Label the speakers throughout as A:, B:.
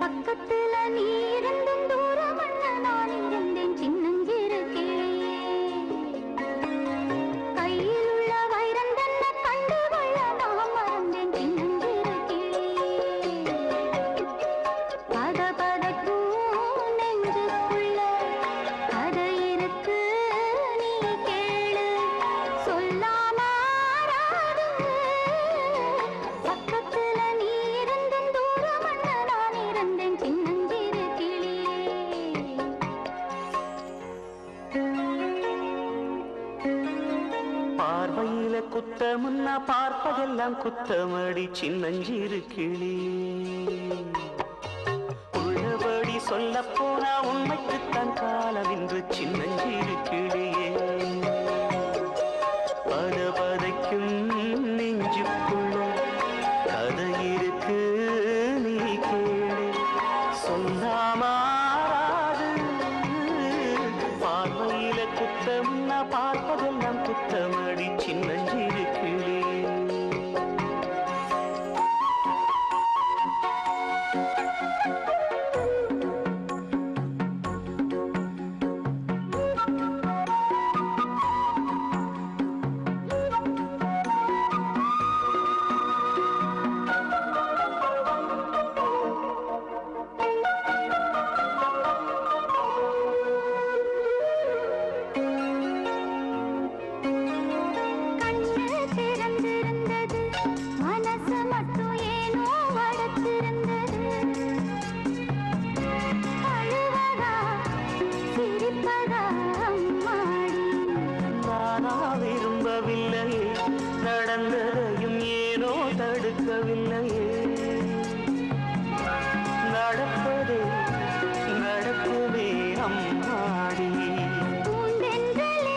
A: பக்கத்துல நீ இருந்தும் தூரம் அண்ண நான் இருந்தேன் சின்னஞ்சிறு கிளியே கையில் உள்ள வைரம் தன்னை கண்டு கொள்ள நான் மறந்தேன் சின்னஞ்சிறு கிளியே பதபதக்கும் நெஞ்சுக்குள்ள கதை இருக்கு நீ கேளு சொல்லாம ஆறாது. பக்கத்துல நீ இருந்தும் தூரம் அண்ண நான் இருந்தேன் சின்னஞ்சிறு கிளியே
B: பார்வையில குத்தமுன்னா பார்ப்பதெல்லாம் குத்தமடி சின்னஞ்சிறு கிளி உள்ளபடி சொல்ல போனா உண்மைக்குத்தான் காலம் என்று சின்னஞ்சிறு கிளியே பதபதைக்கும் நெஞ்சுக்குள்ள கதை இருக்கு நீ கேளு சொல்லாமாறாது பார்வையில குத்தம்னா பார்ப்பதெல்லாம் குத்தமடி சின்னஞ்சிறு கிளி
A: கண்ணு திறந்திருந்தது மனசு மட்டும் ஏனோ வடத்திருந்தது அழுவதா சிரிப்பதா அம்மாடி
B: நானா விரும்பவில்லையே நடந்ததையும் ஏனோ தடுக்கவில்லையே நடப்பதே நடக்குமே அம்மாடி
A: பூந்தென்றலே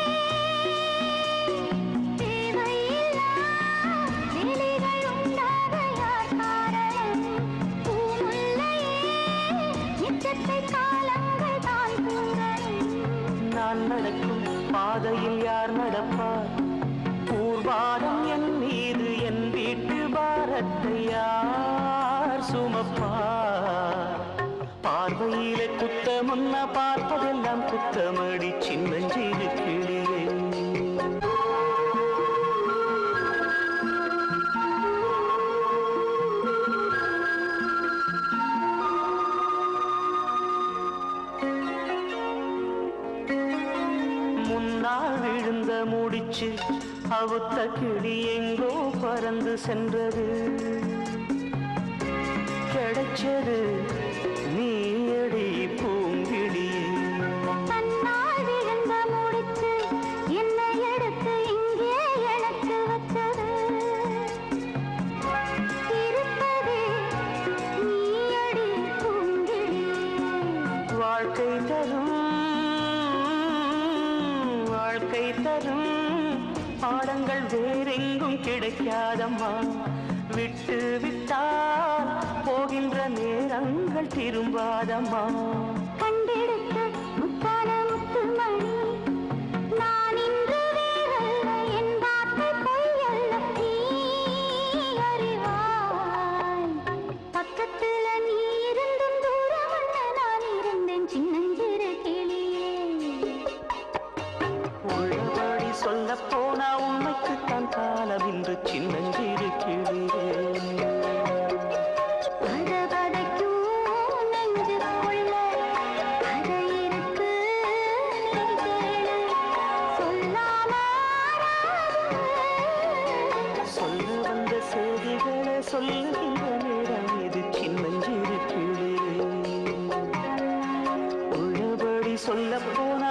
A: தேவையில்லா வேலைகள் உண்டாக யார் காரணம் பூமுல்லையே நிச்சத்தை காலங்கள் தான் கூறணும்
B: நான் நடக்கும் பாதையில் யார் நடப்பார் ஊர்வாரம் என் மீது என் வீட்டு பாரத்தை யார் சுமப்பார் பார்வையில குத்தமுன்ன பார்ப்பதெல்லாம் குத்தமடி சின்னஞ்சிறு கிளியே முன்னால் விழுந்த முடிச்சு அவுத்த கிளி எங்கோ பறந்து சென்றது கிடைச்சது நீயடி பூங்கிடியே
A: தன்னால் விழுந்த முடிச்சு என்னை எடுத்து இங்கே எனக்கு வச்சது இருப்பதே நீயடி பூங்கிடியே
B: வாழ்க்கை தரும் வாழ்க்கை தரும் பாடங்கள் வேறெங்கும் கிடைக்காதம்மா விட்டு விட்டால் போகின்ற நேரங்கள் திரும்பாதம்மா
A: கண்டெடுத்த முத்தான முத்துமணி நான் இன்று வேறல்ல என் வார்த்தை பொய்யல்ல நீ அறிவாய் பக்கத்துல நீ இருந்தும் தூரம் அண்ண நான் இருந்தேன் சின்னஞ்சிறு கிளியே
B: உள்ளபடி சொல்ல போனா உண்மைக்குத்தான் காலம் இன்று சின்னஞ்சிறு கிளியே
A: பதபதைக்கும் நெஞ்சுக்குள்ள கதை இருக்கு நீ கேளு சொல்லாம ஆறாது.
B: சொல்ல வந்த செய்திகளை சொல்லுகின்ற நேரம் இது சின்னஞ்சிறு கிளியே உள்ளபடி சொல்ல போனா